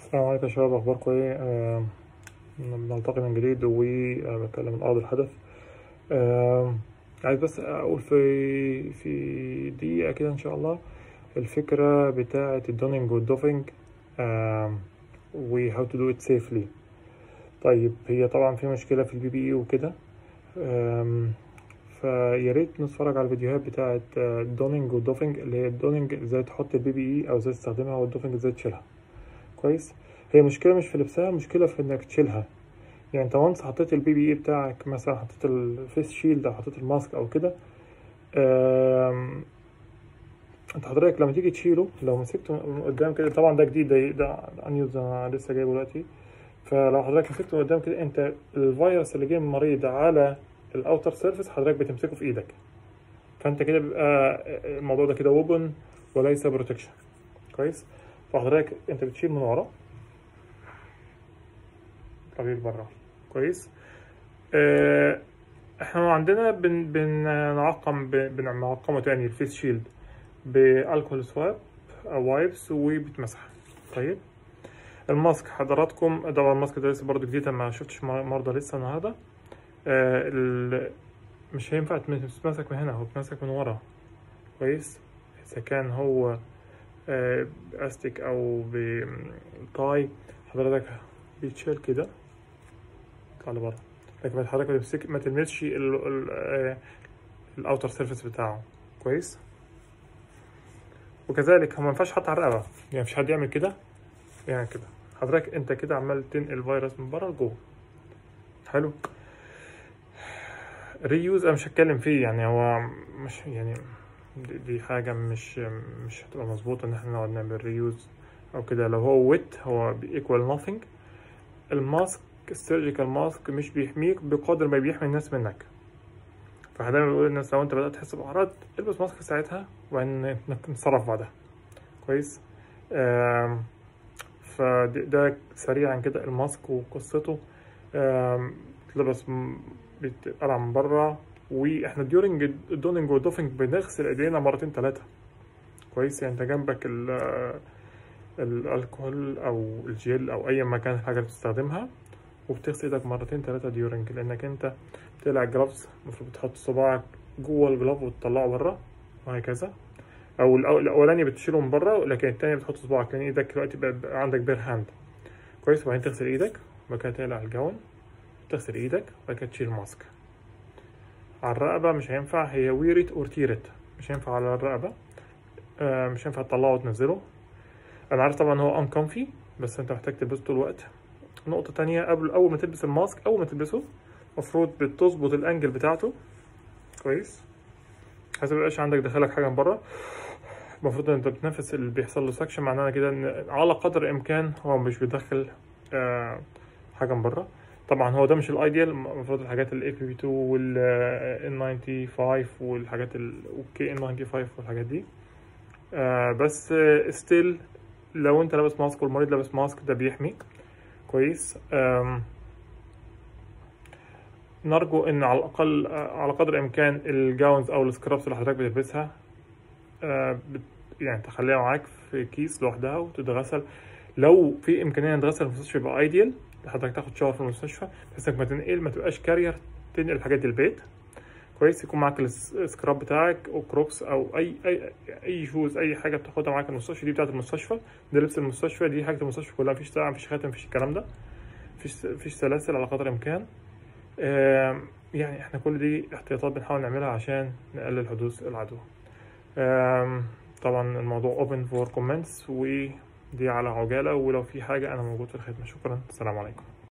السلام عليكم يا شباب اخباركم ايه آه بنلتقي من جديد وبتكلم من ارض الحدث آه عايز بس اقول في في دقيقه كده ان شاء الله الفكره بتاعه الدونينج والدوفينج آه و how to do it safely طيب هي طبعا في مشكله في البي بي اي وكده آم، فيا ريت نتفرج على الفيديوهات بتاعه الدونينج والدوفينج اللي هي الدونينج ازاي تحط البي بي اي او ازاي تستخدمها والدوفينج ازاي تشيلها كويس هي مشكلة مش في لبسها مشكلة في انك تشيلها يعني انت وانس حطيت البي بي اي بتاعك مثلا حطيت الفيس شيلد او حطيت الماسك او كده آم، انت حضرتك لما تيجي تشيله لو مسكته من قدام كده طبعا ده جديد ده ده انيوز انا لسه جايبه دلوقتي فلو حضرتك مسكته من قدام كده انت الفيروس اللي جاي من المريض على الاوتر سيرفيس حضرتك بتمسكه في ايدك فانت كده بيبقى الموضوع ده كده ووبن وليس بروتكشن كويس فحضرتك انت بتشيل من ورا طريق بره كويس اه احنا عندنا بن بنعقم بنعقمه تاني الفيس شيلد بالكحول سواب او وايبس وبتمسح طيب الماسك حضراتكم طبعا الماسك ده لسه برضه جديد ما شفتش مرضى لسه النهارده اه ال- مش هينفع تتمسك من هنا هو بيتمسك من ورا كويس اذا كان هو آه، باستيك او بطاي حضرتك بيتشيل كده يطلع لبره لكن حضرتك ما تمسك ما تلمسش ال- ال- آه، الاوتر سيرفيس بتاعه كويس وكذلك هو ما ينفعش حتى على الرقبه يعني مفيش حد يعمل كده يعني كده حضرتك انت كده عمال تنقل فيروس من بره لجوه حلو ريوز انا مش هتكلم فيه يعني هو مش يعني دي- دي حاجة مش مش هتبقى مظبوطة إن احنا نقعد نعمل ريوز أو كده لو هو ويت هو بيكوال nothing الماسك السيرجيكال ماسك مش بيحميك بقدر ما بيحمي الناس منك فاحنا دايما بنقول للناس لو انت بدأت تحس بأعراض البس ماسك ساعتها وبعدين نتصرف بعدها كويس آم، فده ده سريعا كده الماسك وقصته آم، تلبس م- بيتقلع من بره واحنا ديورنج الدونينج والدوفينج بنغسل ايدينا مرتين ثلاثة كويس يعني انت جنبك ال- الالكحول او الجيل او اي مكان الحاجة اللي بتستخدمها وبتغسل ايدك مرتين ثلاثة ديورنج لانك انت بتقلع الجلافز المفروض بتحط صباعك جوه الجلاف وتطلعه بره وهكذا او الأو- الاولاني بتشيله من بره لكن التاني بتحط صباعك لان ايدك دلوقتي بقى بقى عندك بير هاند كويس وبعدين تغسل ايدك وبعد كده تقلع الجون تغسل ايدك وبعد كده تشيل الماسك على الرقبة مش هينفع هي ويرت اور تيرت مش هينفع على الرقبة آه مش هينفع تطلعه وتنزله انا عارف طبعا هو ان كومفي بس انت محتاج تلبسه طول الوقت نقطة تانية قبل اول ما تلبس الماسك اول ما تلبسه المفروض بتظبط الانجل بتاعته كويس عشان ميبقاش عندك دخلك حاجة من بره المفروض ان انت بتنفس اللي بيحصل له سكشن معناه كده ان على قدر الامكان هو مش بيدخل آه حاجة من بره طبعا هو ده مش الايديال المفروض الحاجات الاي بي بي 2 وال N95 والحاجات ال والكي N95 والحاجات دي آه بس ستيل لو انت لابس ماسك والمريض لابس ماسك ده بيحمي كويس آم، نرجو ان على الاقل آه، على قدر الامكان الجاونز او السكرابس اللي حضرتك بتلبسها آه، بت يعني تخليها معاك في كيس لوحدها وتتغسل لو في امكانيه تتغسل في المستشفى يبقى ايديال حضرتك تاخد شاور في المستشفى بحيث انك ما تنقل ما تبقاش كارير تنقل الحاجات دي البيت كويس يكون معاك السكراب بتاعك او كروكس او اي اي اي شوز اي حاجه بتاخدها معاك المستشفى دي بتاعه المستشفى ده لبس المستشفى دي حاجه المستشفى كلها مفيش ساعه مفيش خاتم مفيش الكلام ده مفيش مفيش سلاسل على قدر الامكان آم، يعني احنا كل دي احتياطات بنحاول نعملها عشان نقلل حدوث العدوى آم، طبعا الموضوع open for comments ودي على عجالة ولو في حاجة أنا موجود في الخدمة شكرا السلام عليكم